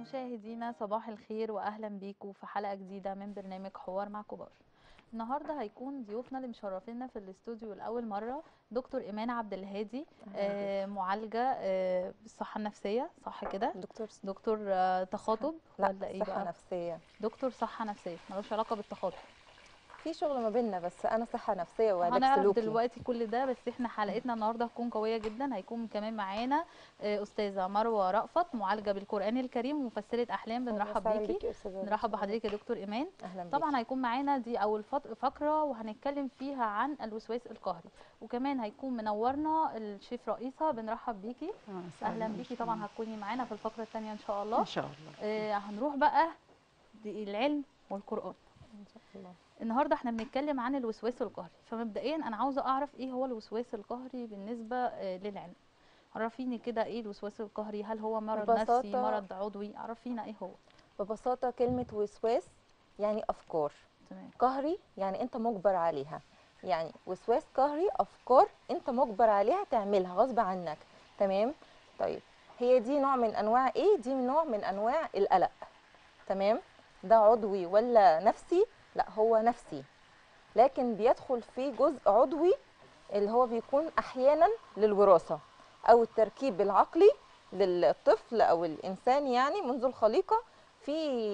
مشاهدينا صباح الخير واهلا بيكم في حلقه جديده من برنامج حوار مع كبار النهارده هيكون ضيوفنا اللي مشرفينا في الاستوديو لاول مره دكتور ايمان عبد الهادي آه معالجه آه بالصحه النفسيه صح كده دكتور دكتور آه تخاطب لا ولا ايه صحة بقى نفسية دكتور صحه نفسيه ملوش علاقه بالتخاطب في شغل ما بيننا بس أنا صحة نفسية وعلاج هنعرف سلوكي دلوقتي كل ده بس احنا حلقتنا النهارده هتكون قويه جدا هيكون كمان معانا آه، استاذه مروه رأفت معالجه بالقران الكريم ومفسره احلام بنرحب أهلاً بيكي بيكي يا أستاذة نرحب رشا. بحضرتك يا دكتور ايمان أهلا بيك طبعا هيكون معانا دي اول فط- فقره وهنتكلم فيها عن الوسواس القهري وكمان هيكون منورنا الشيف رئيسه بنرحب بيكي اهلا بيكي طبعا هتكوني معانا في الفقره الثانيه ان شاء الله ان شاء الله آه هنروح بقى دي العلم والقران إن شاء الله. النهارده احنا بنتكلم عن الوسواس القهري فمبدئيا انا عاوزه اعرف ايه هو الوسواس القهري بالنسبه آه، للعلم عرفيني كده ايه الوسواس القهري هل هو مرض نفسي ببساطة- مرض عضوي عرفينا ايه هو ببساطة كلمة وسواس يعني أفكار تمام قهري يعني أنت مجبر عليها يعني وسواس قهري أفكار أنت مجبر عليها تعملها غصب عنك تمام طيب هي دي نوع من أنواع إيه دي نوع من أنواع القلق تمام ده عضوي ولا نفسي لا هو نفسي لكن بيدخل فيه جزء عضوي اللي هو بيكون احيانا للوراثه او التركيب العقلي للطفل او الانسان يعني منذ الخليقه في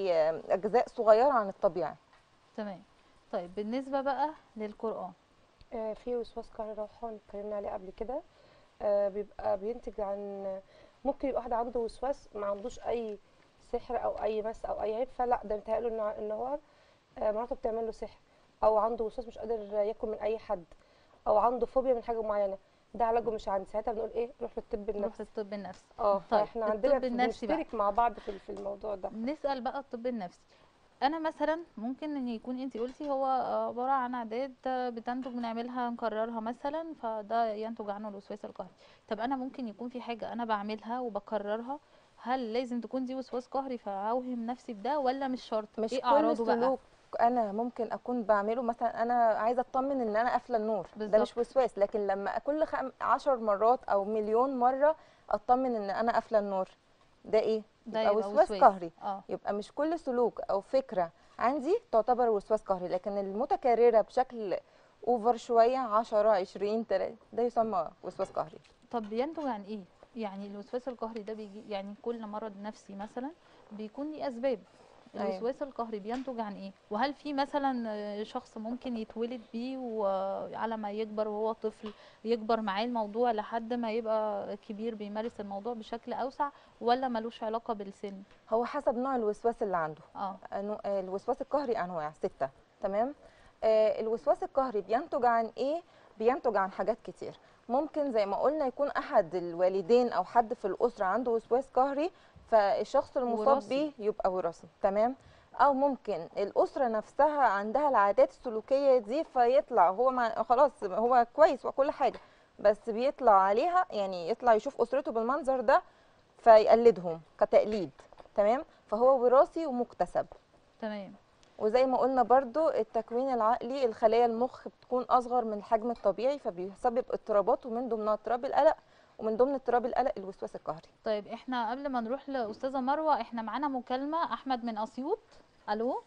اجزاء صغيره عن الطبيعه تمام طيب بالنسبه بقى للقران آه، في وسواس قهري روحاني اتكلمنا عليه قبل كده آه، بيبقى بينتج عن ممكن يبقى واحد عنده وسواس ما عندوش اي سحر او اي مس او اي عيب فلا ده متهيأله ان ان هو آه، مراته بتعمل له سحر او عنده وسواس مش قادر ياكل من اي حد او عنده فوبيا من حاجه معينه ده علاجه مش عندي ساعتها بنقول ايه روح للطب نروح النفسي للطب النفسي اه طيب، فاحنا عندنا الطب النفسي بقى. بنشترك مع بعض في في الموضوع ده نسال بقى الطب النفسي انا مثلا ممكن ان يكون انت قلتي هو عباره عن اعداد بتنتج بنعملها نكررها مثلا فده ينتج عنه الوسواس القهري طب انا ممكن يكون في حاجه انا بعملها وبكررها هل لازم تكون دي وسواس قهري فاوهم نفسي بده ولا مش شرط مش ايه كل اعراضه بقى سلوك انا ممكن اكون بعمله مثلا انا عايزه اطمن ان انا قافله النور ده بالظبط. مش وسواس لكن لما كل خم... عشر مرات او مليون مره اطمن ان انا قافله النور ده ايه ده يبقى يبقى وسواس قهري اه يبقى مش كل سلوك او فكره عندي تعتبر وسواس قهري لكن المتكرره بشكل اوفر شويه 10 20 3 ده يسمى وسواس قهري طب بينتج عن ايه يعني الوسواس القهري ده بيجي يعني كل مرض نفسي مثلا بيكون ليه اسباب أيوة. الوسواس القهري بينتج عن ايه وهل في مثلا آه، شخص ممكن يتولد بيه وعلى ما يكبر وهو طفل يكبر معاه الموضوع لحد ما يبقى كبير بيمارس الموضوع بشكل اوسع ولا ملوش علاقه بالسن هو حسب نوع الوسواس اللي عنده اه أنو... آه، الوسواس القهري انواع سته تمام آه الوسواس القهري بينتج عن ايه بينتج عن حاجات كتير ممكن زي ما قلنا يكون احد الوالدين او حد في الاسره عنده وسواس قهري فالشخص المصاب وراثي. بيه يبقى وراثي تمام او ممكن الاسره نفسها عندها العادات السلوكيه دي فيطلع هو ما خلاص هو كويس وكل حاجه بس بيطلع عليها يعني يطلع يشوف اسرته بالمنظر ده فيقلدهم كتقليد تمام فهو وراثي ومكتسب تمام وزي ما قلنا برضو التكوين العقلي الخلايا المخ بتكون اصغر من الحجم الطبيعي فبيسبب اضطرابات ومن ضمنها اضطراب القلق ومن ضمن اضطراب القلق الوسواس القهري طيب احنا قبل ما نروح لاستاذه مروه احنا معانا مكالمه احمد من اسيوط الو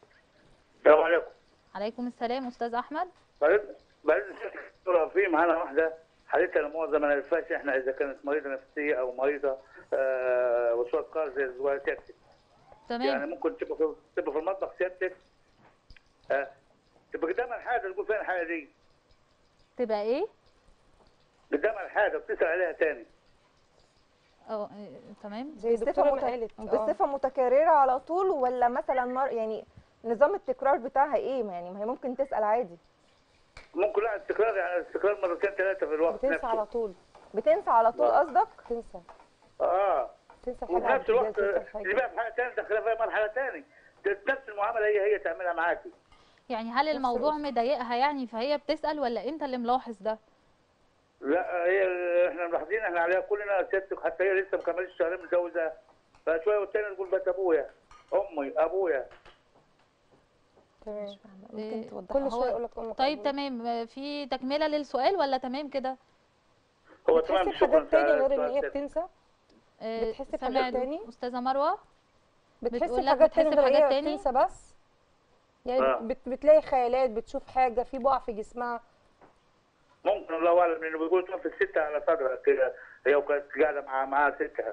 السلام عليكم عليكم السلام استاذ احمد بعد بعد دكتورة في معانا واحدة حالتها الموضة ما نعرفهاش احنا اذا كانت مريضة نفسية او مريضة آه وسواس قهر زي زوايا سيادتك يعني تمام ممكن تبقى في تبقى في المطبخ سيادتك آه تبقى قدامها الحاجة تقول فين الحاجة دي تبقى ايه قدامها الحاجة بتسأل عليها تاني اه إيه، تمام زي بصفه الدكتوره مت... ما قالت آه. بصفه متكرره على طول ولا مثلا مر... يعني نظام التكرار بتاعها ايه ما يعني ما هي ممكن تسال عادي ممكن لا استقرار يعني استقرار مرتين ثلاثة في الوقت بتنسى على نفسه طول بتنسى على طول لا. قصدك تنسى اه تنسى وفي حاجه نفس الوقت تنسى آه، الحاجة. اللي بقى في حاجة تانية دخلها فيها مرحلة تانية نفس المعاملة هي هي تعملها معاكي يعني هل الموضوع الأسرة. مضايقها يعني فهي بتسأل ولا انت اللي ملاحظ ده لا هي احنا ملاحظين احنا عليها كلنا سيادتك حتى هي لسه ما كملتش شهرين متجوزه فشويه والتاني تقول بس ابويا امي ابويا تمام ممكن إيه، توضح كل هو- شويه يقول لك امك طيب أبويا. تمام آه، في تكملة للسؤال ولا تمام كده هو بتحسي تمام شكرا بحاجات تاني غير ان سؤال هي سيادتك. بتنسى آه، بتحسي بحاجة سامع تاني؟ أستاذة مروة بتحسي بتقول لك بحاجات تانية بتحس غير بحاجات ايه تاني؟ بتنسى بس يعني آه. بت... بتلاقي خيالات بتشوف حاجه في بقع في جسمها ممكن الله اعلم لانه بيقول توفي الستة على صدرها كده هي وكانت قاعده مع معاها ستها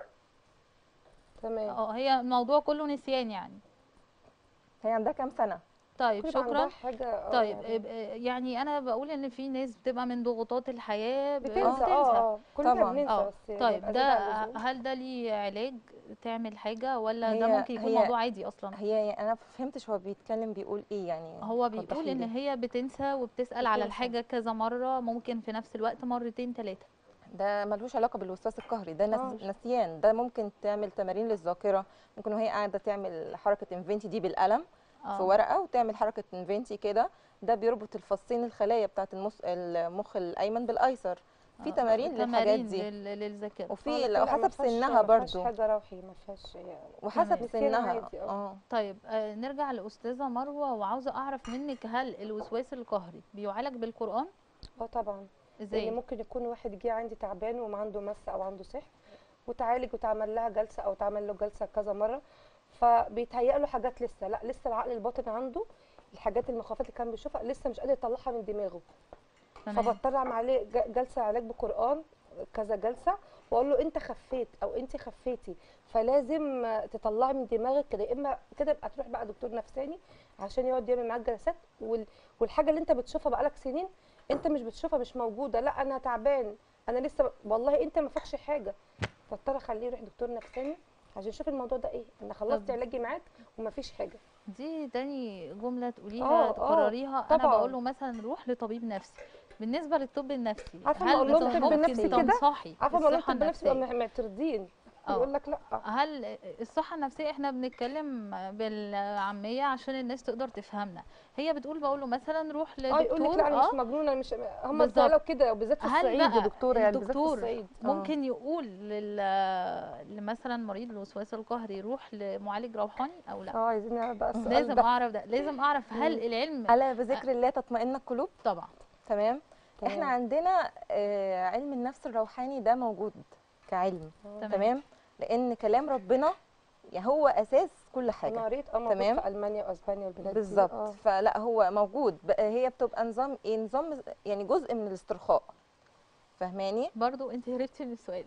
تمام اه هي الموضوع كله نسيان يعني هي عندها كام سنه طيب كل عندها شكرا حاجه آه، طيب يعني اب- يعني انا بقول ان في ناس بتبقى من ضغوطات الحياه ب- بتنسى اه اه كلنا طبعاً. بننسى اه بس طيب بيبقى ده زيادة عن اللزوم. هل ده ليه علاج تعمل حاجه ولا ده هي- ممكن يكون هي- موضوع عادي اصلا هي انا فهمتش هو بيتكلم بيقول ايه يعني هو بيقول وضحي ان لي. هي بتنسى وبتسال على بتنسى. الحاجه كذا مره ممكن في نفس الوقت مرتين ثلاثه ده ملوش علاقه بالوسواس القهري ده آه. نس... نسيان ده ممكن تعمل تمارين للذاكره ممكن وهي قاعده تعمل حركه انفنتي دي بالقلم في ورقه وتعمل حركه انفنتي كده ده بيربط الفصين الخلايا بتاعه المس... المخ الايمن بالايسر في تمارين للحاجات دي لل- للذاكره آه، وفي لا، لو ما حسب فيهاش- سنها ما فيهاش برضو حاجه روحي ما فيهاش يعني وحسب تمام. نسيان سنها عادي، آه. اه طيب آه نرجع لاستاذه مروه وعاوزه اعرف منك هل الوسواس القهري بيعالج بالقران اه طبعا لان ازاي ممكن يكون واحد جه عندي تعبان وما عنده مس او عنده سحر وتعالج وتعمل لها جلسه او تعمل له جلسه كذا مره فبيتهيأ له حاجات لسه لا لسه العقل الباطن عنده الحاجات المخاوفات اللي كان بيشوفها لسه مش قادر يطلعها من دماغه تمام فبضطر اعمل عليه ج- جلسه علاج بقران كذا جلسه واقول له انت خفيت او انت خفيتي فلازم آه، تطلعي من دماغك كده يا اما كده يبقى تروح بقى دكتور نفساني عشان يقعد يعمل معاك جلسات وال... والحاجه اللي انت بتشوفها بقالك سنين انت مش بتشوفها مش موجوده لا انا تعبان انا لسه ب... والله انت ما فاكش حاجه فاضطر اخليه يروح دكتور نفساني عشان يشوف الموضوع ده ايه انا خلصت طب- علاجي معاك ومفيش حاجه دي تاني جمله تقوليها آه، آه، تكرريها انا طبعاً. بقول له مثلا روح لطبيب نفسي بالنسبه للطب النفسي عارفة ما هل أقول لهم بت- طب ممكن نفسي كده؟ تنصحي عارفه ما الصحه قلت بنفسي النفسيه بقى معترضين آه. يقول لك لا هل الصحة النفسية احنا بنتكلم بالعامية عشان الناس تقدر تفهمنا هي بتقول بقول له مثلا روح اه يقول لك لدكتور لا انا اه مش مجنونه أنا مش هم بالظبط. قالوا كده وبالذات في هل الصعيد بقى يا دكتوره يعني بالذات في الدكتور الصعيد ممكن يقول لل... لمثلا مريض الوسواس القهري روح لمعالج روحاني او لا اه عايزين نعرف بقى السؤال لازم ده اعرف ده لازم اعرف هل العلم الا بذكر الله تطمئن القلوب طبعا تمام تمام. احنا عندنا آه، علم النفس الروحاني ده موجود كعلم تمام. تمام لان كلام ربنا يعني هو اساس كل انا حاجه قريت اه موجود تمام. في المانيا واسبانيا والبلاد دي بالظبط اه فلا هو موجود بقى هي بتبقى نظام ايه نظام يعني جزء من الاسترخاء فاهماني برضو انت هربتي من السؤال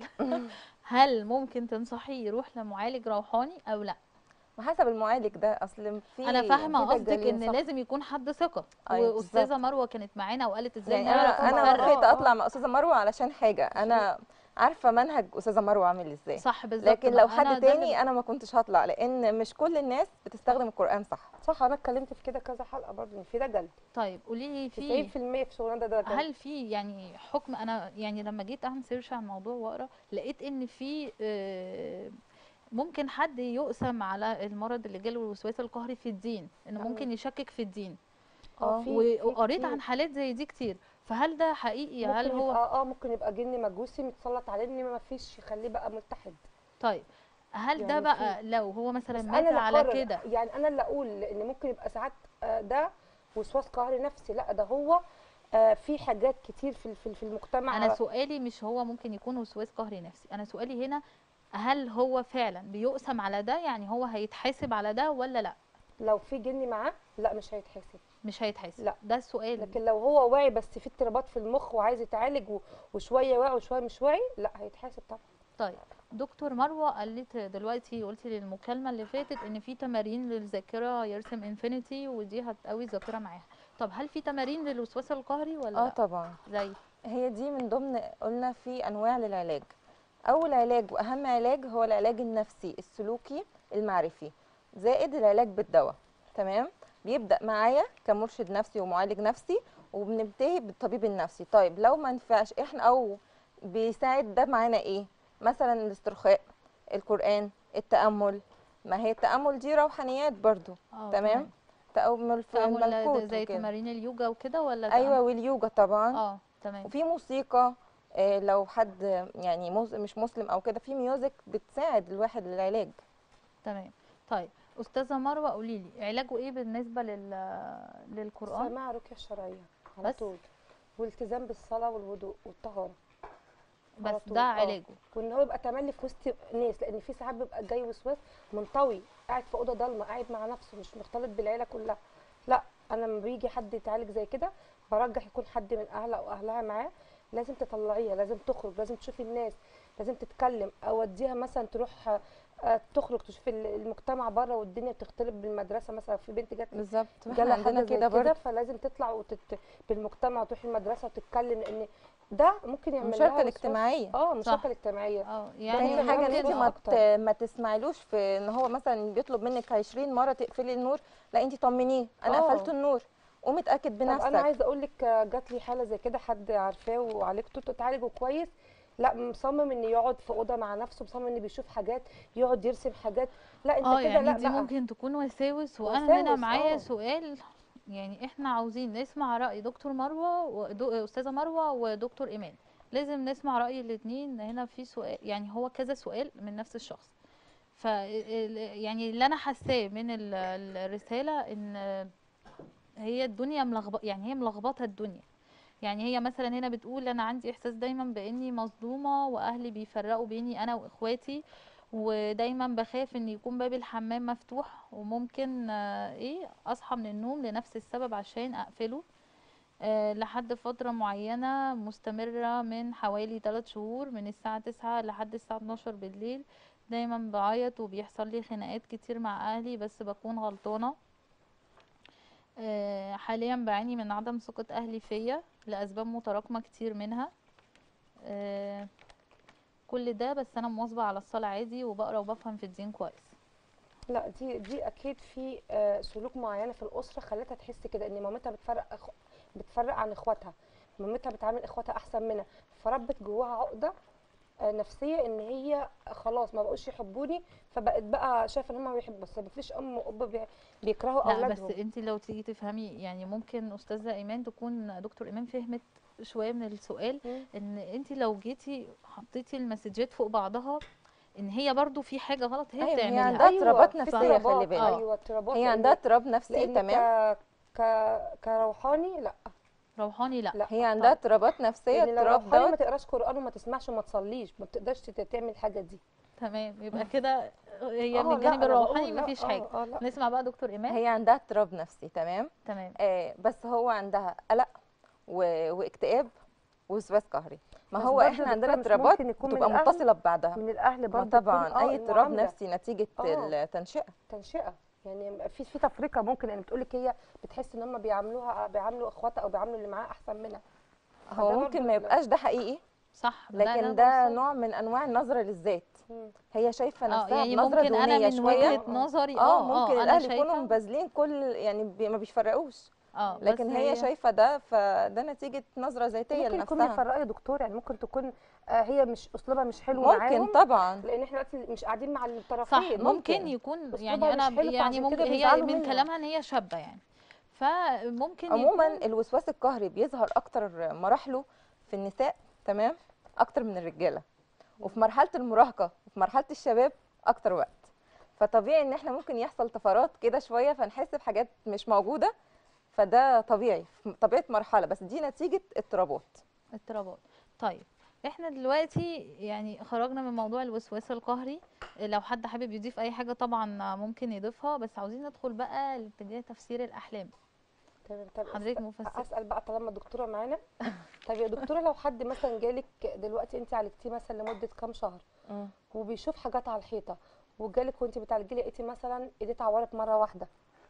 هل ممكن تنصحيه يروح لمعالج روحاني او لا وحسب المعالج ده اصل في انا فاهمه في قصدك دجالين، ان صح. لازم يكون حد ثقه أيوة، واستاذه بالظبط. مروه كانت معانا وقالت ازاي يعني نعرف انا انا طبعاً. نفرق وافقت آه، اطلع آه. مع استاذه مروه علشان حاجه انا عارفه منهج استاذه مروه عامل ازاي صح بالظبط لكن بقى. لو أنا حد ده اللي- تاني انا ما كنتش هطلع لان مش كل الناس بتستخدم القران صح صح انا اتكلمت في كده كذا حلقه برضه ان في دجل طيب قولي لي 90% في في الشغلانه ده دجل هل في يعني حكم انا يعني لما جيت اعمل سيرش عن الموضوع واقرا لقيت ان في آه، ممكن حد يقسم على المرض اللي جاله الوسواس القهري في الدين انه آه. ممكن يشكك في الدين اه في في وقريت كتير. عن حالات زي دي كتير فهل ده حقيقي هل ممكن هو يبقى اه ممكن يبقى جن مجوسي متسلط عليه ان ما فيش يخليه بقى ملتحد طيب هل ده يعني بقى لو هو مثلا بس مات انا اللي على أقرر. كده يعني انا اللي اقول لان ممكن يبقى ساعات آه، ده وسواس قهري نفسي لا ده هو آه، في حاجات كتير في في في المجتمع انا سؤالي مش هو ممكن يكون وسواس قهري نفسي انا سؤالي هنا هل هو فعلا بيقسم على ده يعني هو هيتحاسب على ده ولا لا لو في جن معاه لا مش هيتحاسب مش هيتحاسب لا. ده السؤال لكن لو هو واعي بس في اضطرابات في المخ وعايز يتعالج و- وشويه واعي وشويه مش واعي لا هيتحاسب طبعا طيب دكتور مروه قالت دلوقتي قلتي للمكالمه اللي فاتت ان في تمارين للذاكره يرسم انفينيتي ودي هتقوي الذاكره معاها طب هل في تمارين للوسواس القهري ولا اه لا طبعا زي هي دي من ضمن قلنا في انواع للعلاج اول علاج واهم علاج هو العلاج النفسي السلوكي المعرفي زائد العلاج بالدواء تمام بيبدا معايا كمرشد نفسي ومعالج نفسي وبننتهي بالطبيب النفسي طيب لو ما نفعش احنا او بيساعد ده معانا ايه مثلا الاسترخاء القران التامل ما هي التامل دي روحانيات برضو اه تمام تامل في تأمل الملكوت زي وكده. تمارين اليوجا وكده ولا ايوه تأمل؟ واليوجا طبعا اه تمام وفي موسيقى آه، لو حد يعني مز- مش مسلم او كده في ميوزك بتساعد الواحد للعلاج تمام طيب استاذه مروه قولي لي علاجه ايه بالنسبه لل للقران سماع رقيه شرعيه على بس؟ طول والتزام بالصلاه والوضوء والطهاره على بس طول. ده آه. علاجه وان هو يبقى تملي في وسط ناس لان في ساعات بيبقى جاي وسواس منطوي قاعد في اوضه ضلمه قاعد مع نفسه مش مختلط بالعيله كلها لا انا لما بيجي حد يتعالج زي كده برجح يكون حد من اهله او اهلها معاه لازم تطلعيها لازم تخرج لازم تشوفي الناس لازم تتكلم اوديها مثلا تروح آه، تخرج تشوف ال- المجتمع بره والدنيا بتختلط بالمدرسه مثلا في بنت جت بالظبط احنا جالها عندنا حاجه زي كده برضه فلازم تطلع وتت... بالمجتمع وتروح المدرسه وتتكلم لان ده ممكن يعمل لها المشاركه وسواس. الاجتماعيه اه صح. المشاركه الاجتماعيه اه تاني يعني حاجه ان ممكن انت يبقى ما أكتر. ت- ما تسمعلوش في ان هو مثلا بيطلب منك 20 مره تقفلي النور لا انت طمنيه انا آه. قفلت النور قومي اتاكد طب انا بنفسك عايزه اقول لك آه، جات لي حاله زي كده حد عارفاه وعالجته تتعالجه كويس لا مصمم ان يقعد في اوضه مع نفسه مصمم ان بيشوف حاجات يقعد يرسم حاجات لا انت اه كده يعني لا دي بقى ممكن تكون وساوس وانا هنا وساوس، معايا آه. سؤال يعني احنا عاوزين نسمع رأي دكتور مروة ودو... استاذة مروة ودكتور ايمان لازم نسمع رأي الاتنين هنا في سؤال يعني هو كذا سؤال من نفس الشخص ف ال- يعني اللي انا حاساه من ال- الرسالة ان هي الدنيا ملخبطه يعني هي ملخبطه الدنيا يعني هي مثلا هنا بتقول انا عندي احساس دايما باني مظلومه واهلي بيفرقوا بيني انا واخواتي ودايما بخاف ان يكون باب الحمام مفتوح وممكن آه، ايه اصحى من النوم لنفس السبب عشان اقفله آه، لحد فترة معينة مستمرة من حوالي 3 شهور من الساعة 9 لحد الساعة 12 بالليل دايما بعيط وبيحصل لي خناقات كتير مع اهلي بس بكون غلطانة آه، حاليا بعاني من عدم ثقة اهلي فيا لاسباب متراكمة كتير منها آه، كل ده بس انا مواظبة على الصلاة عادي وبقرا وبفهم في الدين كويس لا دي دي اكيد في آه، سلوك معينه في الاسره خلتها تحس كده ان مامتها بتفرق أخ... بتفرق عن اخواتها مامتها بتعامل اخواتها احسن منها فربت جواها عقده آه، نفسيه ان هي خلاص ما بقوش يحبوني فبقت بقى شايفه ان هم بيحبوا بس مفيش ام واب بي- بيكرهوا لا بس اولادهم انت لو تيجي تفهمي يعني ممكن استاذة ايمان تكون دكتور ايمان فهمت شوية من السؤال مم. ان انت لو جيتي حطيتي المسجات فوق بعضها ان هي برضو في حاجة غلط هي أيوة، هي بتعملها عندها اضطرابات في نفسية، اضطرابات، خلي بالك. ايوه اضطرابات هي لأن- عندها اضطراب نفسي لان تمام ك... ك... كروحاني لا روحاني لا لا هي عندها اضطرابات نفسيه لان لو اضطراب روحاني ما دوت تقراش قران وما تسمعش وما تصليش ما بتقدرش ت- تعمل الحاجه دي تمام يبقى كده هي آه، من لا، الجانب أنا الروحاني بقول لا، مفيش آه، حاجة آه، لا. نسمع بقى دكتور ايمان هي عندها اضطراب نفسي تمام تمام آه بس هو عندها قلق و... واكتئاب ووسواس قهري ما بس هو برضه احنا يا عندنا دكتورة مش اضطرابات ممكن يكون من بتبقى الأهل؟ متصله ببعضها من الاهل ما برضه طبعا يكون، آه، اي اضطراب المعاملة. نفسي نتيجه آه. التنشئه تنشئه يعني في في تفرقه ممكن يعني بتقول لك هي بتحس ان هم بيعاملوها بيعاملوا اخواتها او بيعاملوا اللي معاها احسن منها هو فده ممكن برضه ما لا. يبقاش ده حقيقي صح لكن ده برضو نوع من انواع النظره للذات مم. هي شايفه اه نفسها يعني بنظره ممكن انا دونيه من شويه وجهة نظري اه ممكن انا الاهل يكونوا شايفة مبذلين كل يعني بي ما بيفرقوش اه بس لكن هي شايفه ده فده نتيجه نظره ذاتيه ممكن يكون لنفسها بيفرقوا يا دكتور يعني ممكن تكون آه هي مش اسلوبها مش حلو ممكن معاهم طبعا لان احنا دلوقتي مش قاعدين مع صح الطرفين ممكن يكون أسلوبها يعني مش انا حلو، يعني فعشان ممكن كده هي بيزعلوا من منها. كلامها ان هي شابه يعني فممكن عموما يكون الوسواس القهري بيظهر اكتر مراحله في النساء تمام اكتر من الرجاله وفي مرحله المراهقه وفي مرحله الشباب اكتر وقت فطبيعي ان احنا ممكن يحصل طفرات كده شويه فنحس بحاجات مش موجوده فده طبيعي في طبيعه مرحله بس دي نتيجه اضطرابات اضطرابات طيب احنا دلوقتي يعني خرجنا من موضوع الوسواس القهري لو حد حابب يضيف اي حاجه طبعا ممكن يضيفها بس عاوزين ندخل بقى لاتجاه تفسير الاحلام تمام طب حضرتك أس- مفسر اسال بقى طالما الدكتوره معانا طب يا دكتوره لو حد مثلا جالك دلوقتي انت عالجتيه مثلا لمده كام شهر وبيشوف حاجات على الحيطه وجالك وانت بتعالجيه لقيتي مثلا ايديه اتعورت مره واحده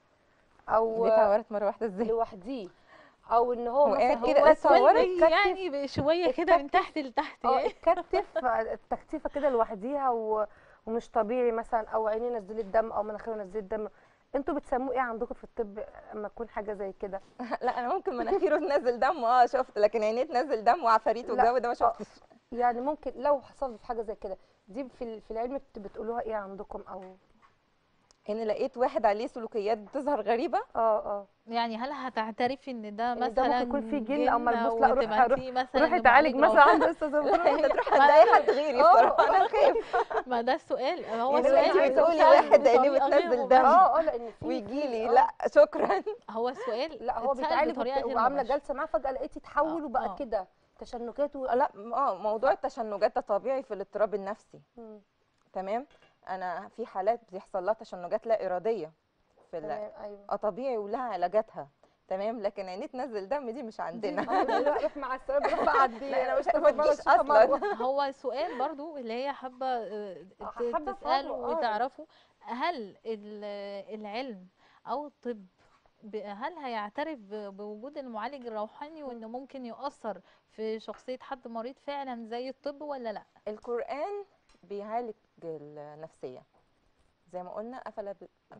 او دي اتعورت مره واحده ازاي لوحديه او ان هو هو مثلا قاعد كده هو قاعد اتعورت؟ اتكتف- يعني شويه كده من تحت لتحت اه يعني اتكتف التكتيفه كده لوحديها و... ومش طبيعي مثلا او عينيه نزلت دم او مناخيره نزلت دم انتوا بتسموه ايه عندكم في الطب اما تكون حاجه زي كده لا انا ممكن مناخيره تنزل دم اه شفت لكن عينيه تنزل دم وعفاريت لا، والجو ده ما آه. شفتش يعني ممكن لو حصل في حاجه زي كده دي في ال- في العلم بت- بتقولوها ايه عندكم او ان لقيت واحد عليه سلوكيات بتظهر غريبه اه اه يعني هل هتعترفي ان ده إن ده مثلا ممكن يكون فيه جن أو جن ملبوس؟ لا، روح- وتبعتيه مثلا روحي تعالج لمعالج مثلا روحاني؟ عند استاذ انت تروح عند اي حد غيري بصراحه انا خايف ما ده السؤال هو يعني سؤال انت بس بتقولي سهل واحد عينيه بطريقة غير بتنزل مباشرة. دم. اه اه لان في ويجي لي آه. لا شكرا هو السؤال لا هو اتسأل بيتعالج بطريقة وبت- غير وعامله مباشرة. جلسه معاه فجاه لقيتي تحول آه، وبقى آه. كده تشنجات و... لا اه موضوع التشنجات ده طبيعي في الاضطراب النفسي مم. تمام انا في حالات بيحصل لها تشنجات لا اراديه في ال- تمام ايوه اه طبيعي ولها علاجاتها تمام لكن عينيه تنزل دم دي مش عندنا بروح مع السلامه بروح بعدي لا، أنا مش- أستاذة ما مرة تجيش أشوفها أصلاً. مرة. هو سؤال برضو اللي هي حابه آه، ت- حابة تساله أفهمه، آه. وتعرفه هل ال- العلم او الطب ب- هل هيعترف ب- بوجود المعالج الروحاني وانه ممكن يؤثر في شخصيه حد مريض فعلا زي الطب ولا لا القران بيعالج النفسيه زي ما قلنا افلا ب...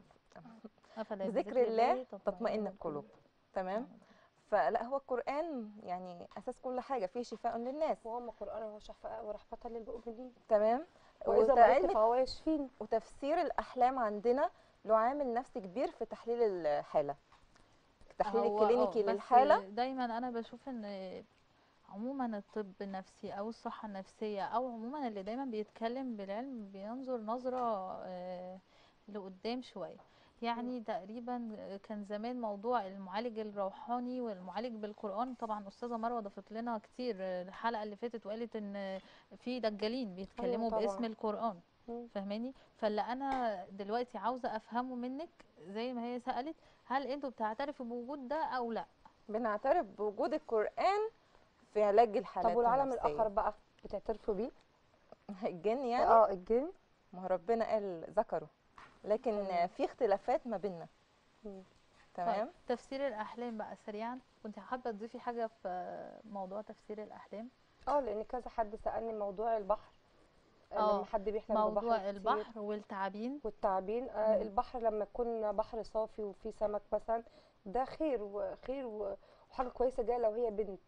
أفلا بذكر الله تطمئن القلوب تمام فلا هو القران يعني اساس كل حاجه فيه شفاء للناس وهم القران هو شفاء ورحمه للمؤمنين تمام واذا وتعلم مرضت فهو يشفيني وتفسير الاحلام عندنا له عامل نفسي كبير في تحليل الحاله التحليل هو- الكلينيكي آه، بس للحاله دايما انا بشوف ان عموما الطب النفسي او الصحه النفسيه او عموما اللي دايما بيتكلم بالعلم بينظر نظره آه، لقدام شويه يعني تقريبا كان زمان موضوع المعالج الروحاني والمعالج بالقران طبعا استاذه مروه ضافت لنا كتير الحلقه اللي فاتت وقالت ان في دجالين بيتكلموا طبعاً. باسم القران مم. فاهماني فاللي انا دلوقتي عاوزه افهمه منك زي ما هي سالت هل انتوا بتعترفوا بوجود ده او لا بنعترف بوجود القران في علاج الحالات طب والعالم النفسية. الاخر بقى بتعترفوا بيه الجن يعني اه الجن ما هو ربنا قال ذكره لكن تمام. في اختلافات ما بيننا مم. تمام طيب تفسير الاحلام بقى سريعا كنت حابه تضيفي حاجه في موضوع تفسير الاحلام اه لان كذا حد سالني موضوع البحر آه، لما حد بيحلم ببحر موضوع كتير البحر والتعابين والتعابين آه مم. البحر لما يكون بحر صافي وفيه سمك مثلا ده خير وخير و- وحاجه كويسه جايه لو هي بنت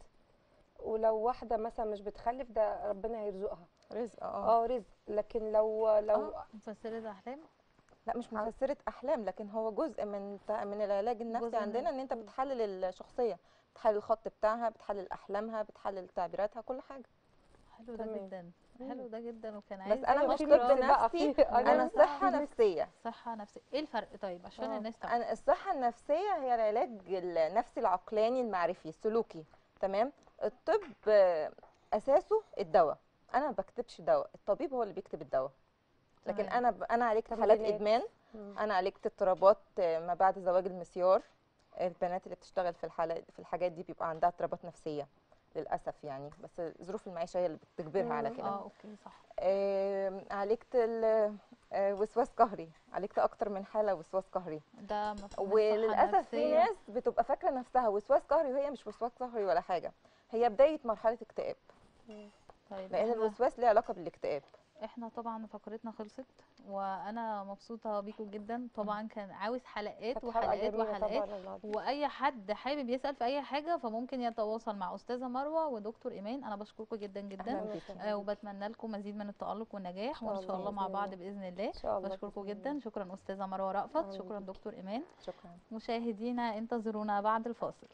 ولو واحده مثلا مش بتخلف ده ربنا هيرزقها رزق اه اه رزق لكن لو لو آه. مفسره الاحلام لا مش مفسره احلام لكن هو جزء من تع- من العلاج النفسي جزء من- عندنا ان انت مم. بتحلل الشخصيه بتحلل الخط بتاعها بتحلل احلامها بتحلل تعبيراتها كل حاجه حلو ده تمام. جدا حلو ده جدا وكان بس عايز انا أيوة، مش في طب ميكس بقى، نفسي في- انا أيوة، صحه في ميكس. نفسيه صحه نفسيه ايه الفرق طيب عشان آه. الناس تعرف انا الصحه النفسيه هي العلاج النفسي العقلاني المعرفي السلوكي تمام الطب آه، اساسه الدواء انا ما بكتبش دواء الطبيب هو اللي بيكتب الدواء لكن تمام. انا ب... انا عالجت حالات تمرينات. ادمان مم. انا عالجت اضطرابات آه، ما بعد زواج المسيار البنات اللي بتشتغل في الحالات في الحاجات دي بيبقى عندها اضطرابات نفسيه للاسف يعني بس ظروف المعيشه هي اللي بتجبرها على مم. كده اه اوكي صح آه، عالجت ال- آه، وسواس قهري عالجت اكتر من حاله وسواس قهري ده مفهوم الصحة وللاسف في النفسية. ناس بتبقى فاكره نفسها وسواس قهري وهي مش وسواس قهري ولا حاجه هي بدايه مرحله اكتئاب طيب لان احنا الوسواس ليه علاقه بالاكتئاب احنا طبعا فقرتنا خلصت وانا مبسوطه بيكم جدا طبعا كان عاوز حلقات كانت حلقة وحلقات جميلة وحلقات طبعاً النهاردة. واي حد حابب يسال في اي حاجه فممكن يتواصل مع استاذه مروه ودكتور ايمان انا بشكركم جدا جدا أهلاً بيكي. آه وبتمنى لكم مزيد من التالق والنجاح شاء وان شاء الله الله مع بإذن بعض الله. باذن الله إن شاء الله بشكركم بإذن جدا الله. شكرا استاذه مروه رأفت أهلاً شكرا بيكي. دكتور ايمان شكرا مشاهدينا انتظرونا بعد الفاصل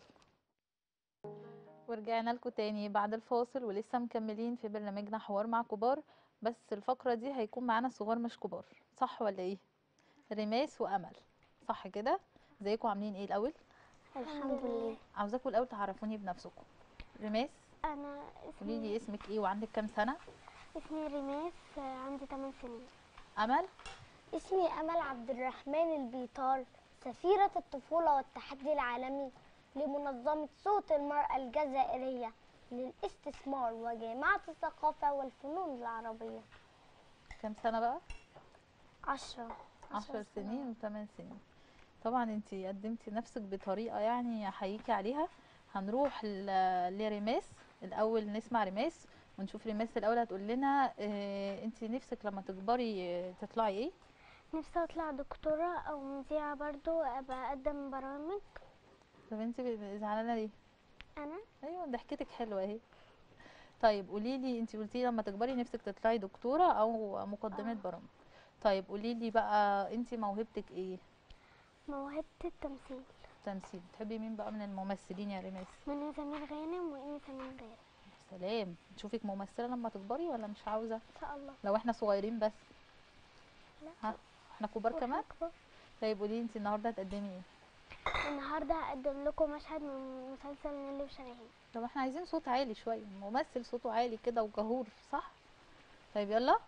ورجعنا لكم تاني بعد الفاصل ولسه مكملين في برنامجنا حوار مع كبار بس الفقرة دي هيكون معانا صغار مش كبار صح ولا ايه رماس وامل صح كده ازيكم عاملين ايه الاول الحمد لله عاوزاكم الاول تعرفوني بنفسكم رماس انا قولي لي اسمي اسمك ايه وعندك كام سنة اسمي ريماس آه، عندي 8 سنين امل اسمي امل عبد الرحمن البيطار سفيرة الطفولة والتحدي العالمي لمنظمة صوت المرأة الجزائرية للاستثمار وجامعة الثقافة والفنون العربية كام سنة بقى عشرة عشر سنين وثمان سنين طبعا انت قدمتي نفسك بطريقة يعني احييكي عليها هنروح ل- لريماس الاول نسمع ريماس ونشوف ريماس الاول هتقول لنا اه انت نفسك لما تكبري آه، تطلعي ايه نفسي اطلع دكتورة او مذيعة برضو ابقى اقدم برامج طب انت ب- زعلانه ليه انا ايوه ضحكتك حلوه اهي طيب قولي لي انت قلتي لما تكبري نفسك تطلعي دكتوره او مقدمه برامج طيب قولي لي بقى انت موهبتك ايه موهبة التمثيل تمثيل بتحبي مين بقى من الممثلين يا ريماس من سمير غانم وإيمي سمير غانم سلام نشوفك ممثله لما تكبري ولا مش عاوزه ان شاء الله لو احنا صغيرين بس لا. ها احنا كبار كمان أكبر. طيب قولي انت النهارده هتقدمي ايه النهارده هقدم لكم مشهد من مسلسل نيلي وشريهان طب احنا عايزين صوت عالي شويه ممثل صوته عالي كده وجهور صح طيب يلا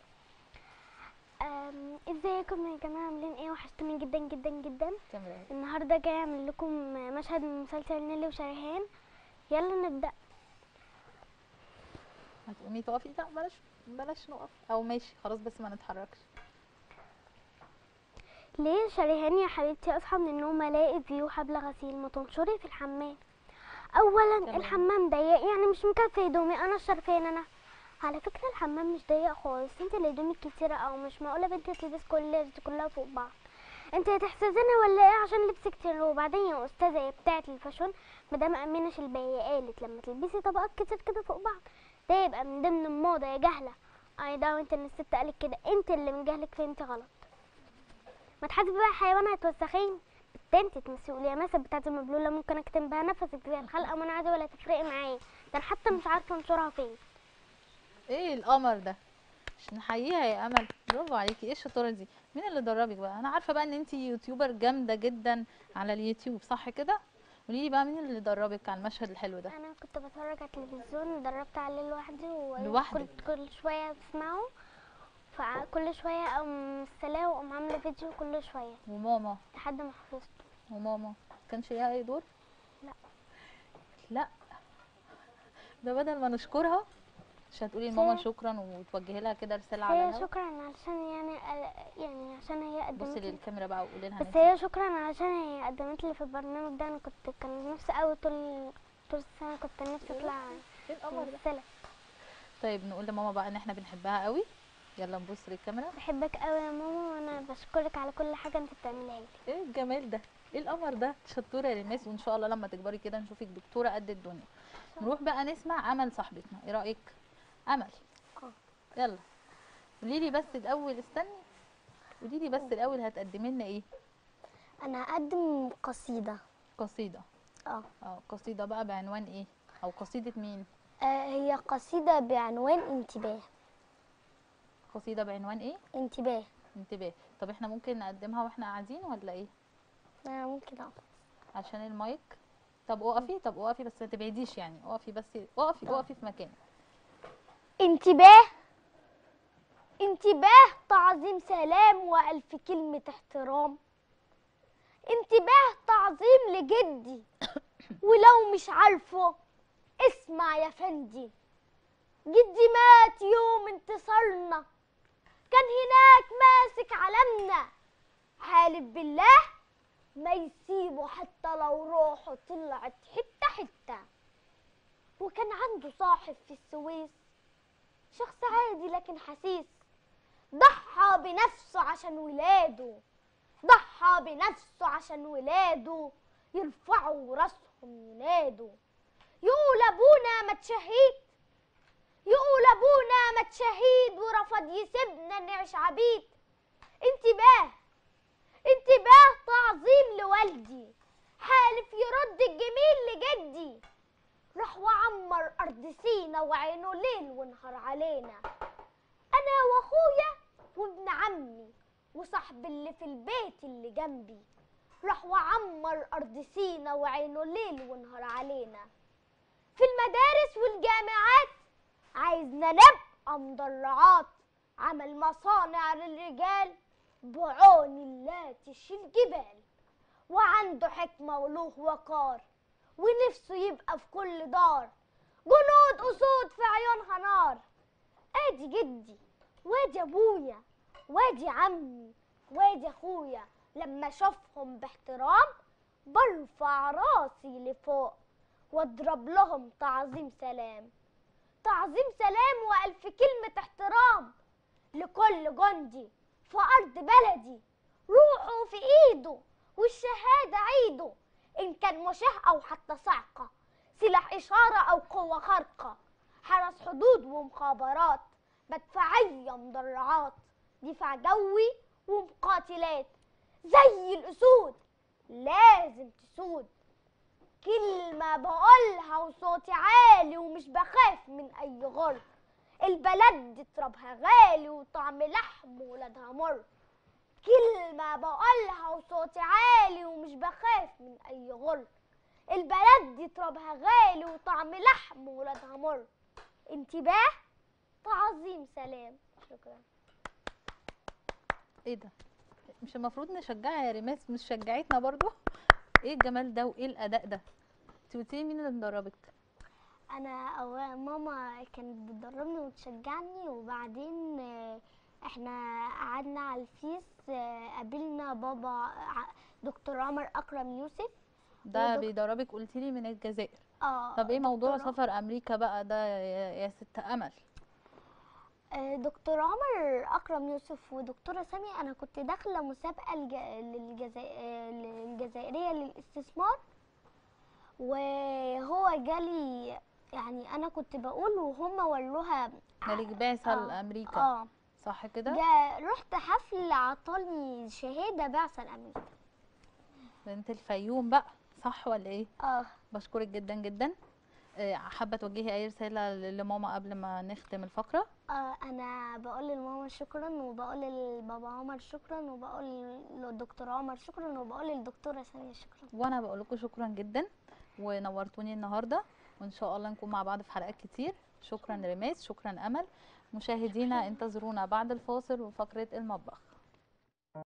أم، ازيكم يا جماعه عاملين ايه وحشتوني جدا جدا جدا كاميرا اهي. النهارده جاي اعمل لكم مشهد من مسلسل نيلي وشريهان يلا نبدا هتقومي تقفي لا بلاش بلاش نقف او ماشي خلاص بس ما نتحركش ليه شريهان يا حبيبتي اصحى من النوم الاقي فيو حبل غسيل ما تنشري في الحمام اولا تمام. الحمام ضيق يعني مش مكفي هدومي انا الشرفين انا على فكره الحمام مش ضيق خالص انت اللي هدومك كتيره او مش معقوله بنت تلبس كل كلها فوق بعض انت هتحسدني ولا ايه عشان لبسك كتير وبعدين يا استاذه يا بتاعه الفاشون مدام امينه شلبيه قالت لما تلبسي طبقات كتير كده فوق بعض ده يبقى من ضمن الموضه يا جهله اي ده وانت ان الست قالت كده انت اللي من جهلك فهمتي غلط ما تحاسبي بقى حيوان هتوسخين انت تمسؤوليه يا مثلا بتاعت المبلوله ممكن اكتم بها نفسك زي الخلقه ما انا عادي ولا تفرقي معايا ده انا حتى مش عارفه انشرها فين ايه القمر ده مش نحييها يا امل برافو عليكي ايه الشطاره دي مين اللي دربك بقى انا عارفه بقى ان انت يوتيوبر جامده جدا على اليوتيوب صح كده قولي لي بقى مين اللي دربك على المشهد الحلو ده انا كنت بتفرج على التلفزيون اتدربت عليه لوحدي لوحدك؟ وكل كل شويه بسمعه فكل شويه اقوم مستلاه واقوم عامله فيديو كل شويه وماما لحد ما حفظته وماما كانش ليها اي دور لا. لا ده بدل ما نشكرها مش هتقولي لماما هي- شكرا وتوجهي لها كده رساله على هي الهوا شكرا علشان يعني يعني عشان هي بصي قدمت لي للكاميرا بقى وقولي لها بس انت هي شكرا علشان هي قدمت لي في البرنامج ده انا كنت كان نفسي قوي طول طول السنه كنت نفسي اطلع ايه القمر ده ممثله طيب نقول لماما بقى ان احنا بنحبها قوي يلا نبص للكاميرا بحبك قوي يا ماما وانا بشكرك على كل حاجه انت بتعملها لي ايه الجمال ده ايه القمر ده شطوره يا ريماس وان شاء الله لما تكبري كده نشوفك دكتوره قد الدنيا نروح بقى نسمع امل صاحبتنا ايه رايك امل اه. يلا قولي لي بس الاول استني قولي لي بس الاول هتقدمي لنا ايه انا هقدم قصيده قصيده اه اه قصيده بقى بعنوان ايه او قصيده مين آه، هي قصيده بعنوان انتباه قصيده بعنوان ايه انتباه انتباه طب احنا ممكن نقدمها واحنا قاعدين ولا ايه انا ممكن اقف عشان المايك طب اقفي طب اقفي بس ما تبعديش يعني اقفي بس اقفي اقفي في مكانك انتباه انتباه تعظيم سلام والف كلمه احترام انتباه تعظيم لجدي ولو مش عارفه اسمع يا فندي جدي مات يوم انتصارنا كان هناك ماسك علمنا حالف بالله ما يسيبه حتى لو روحه طلعت حتة حتة وكان عنده صاحب في السويس شخص عادي لكن حسيس ضحى بنفسه عشان ولاده ضحى بنفسه عشان ولاده يرفعوا راسهم ينادوا يقول ابونا ما تشهيد يقول ابونا ما تشهيد ورفض يسيبنا نعيش عبيد انتباه انتباه تعظيم لوالدي حالف يرد الجميل لجدي راح وعمر ارض سينا وعينه ليل ونهار علينا انا واخويا وابن عمي وصاحبي اللي في البيت اللي جنبي راح وعمر ارض سينا وعينه ليل ونهار علينا في المدارس والجامعات عايزنا نبقى مدرعات عمل مصانع للرجال بعون الله تشيل جبال وعنده حكمة وله وقار ونفسه يبقى في كل دار جنود أسود في عيونها نار ادي جدي وادي ابويا وادي عمي وادي اخويا لما اشوفهم باحترام برفع راسي لفوق واضرب لهم تعظيم سلام تعظيم سلام والف كلمة احترام لكل جندي في ارض بلدي روحه في ايده والشهادة عيده ان كان مشاه او حتى صعقة سلاح اشارة او قوة خارقة حرس حدود ومخابرات مدفعية مدرعات دفاع جوي ومقاتلات زي الاسود لازم تسود كلمة بقولها وصوتي عالي ومش بخاف من أي غر البلد دي ترابها غالي وطعم لحم ولادها مر كلمة بقولها وصوتي عالي ومش بخاف من أي غل البلد دي ترابها غالي وطعم لحم ولادها مر انتباه تعظيم سلام شكرا ايه ده مش المفروض نشجعها يا ريماس مش شجعتنا برضو ايه الجمال ده وايه الاداء ده انت قلتي لي مين اللي مدربك انا أو ماما كانت بتدربني وتشجعني وبعدين آه، احنا قعدنا على الفيس آه، قابلنا بابا ع- دكتور عمر اكرم يوسف ده ودك- بيدربك قلتي لي من الجزائر اه طب ايه موضوع دكتور سفر امريكا بقى ده يا يا ست امل آه، دكتور عمر اكرم يوسف ودكتوره سامي انا كنت داخله مسابقه الج... للجزائر... للجزائريه للاستثمار وهو جالي يعني انا كنت بقول وهم وروها مالك بعثة آه، لامريكا اه صح كده جا رحت حفل عطاني شهاده بعثه لامريكا بنت الفيوم بقى صح ولا ايه اه بشكرك جدا جدا آه، حابه توجهي اي رساله ل- لماما قبل ما نختم الفقره آه، انا بقول لماما شكرا وبقول لبابا عمر شكرا وبقول للدكتور عمر شكرا وبقول للدكتوره ساميه شكرا وانا بقول لكم شكرا جدا ونورتوني النهارده وان شاء الله نكون مع بعض في حلقات كتير شكرا رماس شكرا امل مشاهدينا انتظرونا بعد الفاصل وفقره المطبخ